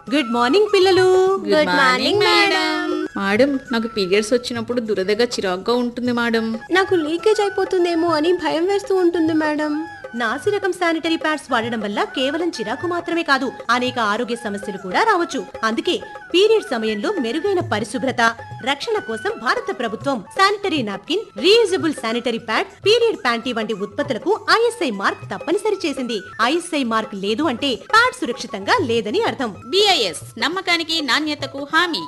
good morning పిల్లలు good morning madam madam నాకు periods వచ్చినప్పుడు దురదగా చిరాగ్గా ఉంటుంది మేడం నాకు లీకేజ్ అయిపోతుందేమో అని భయం వేస్తూ ఉంటుంది మేడం నాసి రకం శానిటరీ ప్యాడ్స్ వాడడం వల్ల కేవలం చిరాకు మాత్రమే కాదు అనేక ఆరోగ్య సమస్యలు కూడా రావచ్చు అందుకే పీరియడ్ సమయంలో మెరుగైన పరిశుభ్రత రక్షణ కోసం భారత ప్రభుత్వం sanitary napkin reusable sanitary pad period panty వంటి ఉత్పత్తులకు ఐఎస్ఐ మార్క్ తప్పనిసరి చేసింది ఐఎస్ఐ మార్క్ లేదు అంటే ప్యాడ్ సురక్షితంగా లేదని అర్థం బిఐఎస్ నమ్మకానికి నాణ్యతకు హామీ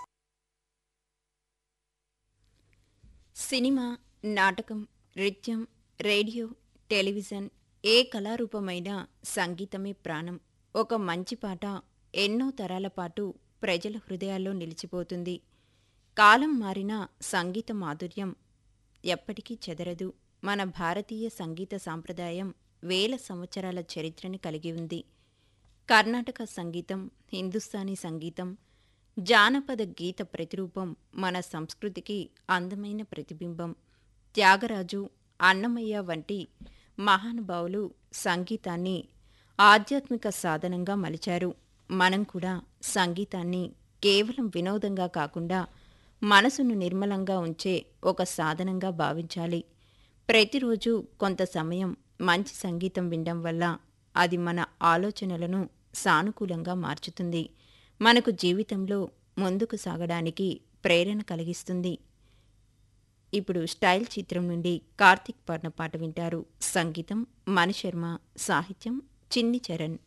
సినిమా నాటకం నృత్యం రేడియో టెలివిజన్ ఏ కళారూపమైనా సంగీతమే ప్రాణం ఒక మంచి పాట ఎన్నో తరాల పాటు ప్రజల హృదయాల్లో నిలిచిపోతుంది కాలం మారిన సంగీత మాధుర్యం ఎప్పటికీ చెదరదు మన భారతీయ సంగీత సాంప్రదాయం వేల సంవత్సరాల చరిత్రని కలిగి ఉంది కర్ణాటక సంగీతం హిందుస్థానీ సంగీతం జానపద గీత ప్రతిరూపం మన సంస్కృతికి అందమైన ప్రతిబింబం త్యాగరాజు అన్నమయ్య వంటి మహానుభావులు సంగీతాన్ని ఆధ్యాత్మిక సాధనంగా మలిచారు మనం కూడా సంగీతాన్ని కేవలం వినోదంగా కాకుండా మనసును నిర్మలంగా ఉంచే ఒక సాధనంగా భావించాలి ప్రతిరోజు కొంత సమయం మంచి సంగీతం వినడం వల్ల అది మన ఆలోచనలను సానుకూలంగా మార్చుతుంది మనకు జీవితంలో ముందుకు సాగడానికి ప్రేరణ కలిగిస్తుంది ఇప్పుడు స్టైల్ చిత్రం నుండి కార్తిక్ పాడిన పాట వింటారు సంగీతం మణిశర్మ సాహిత్యం చిన్ని చరణ్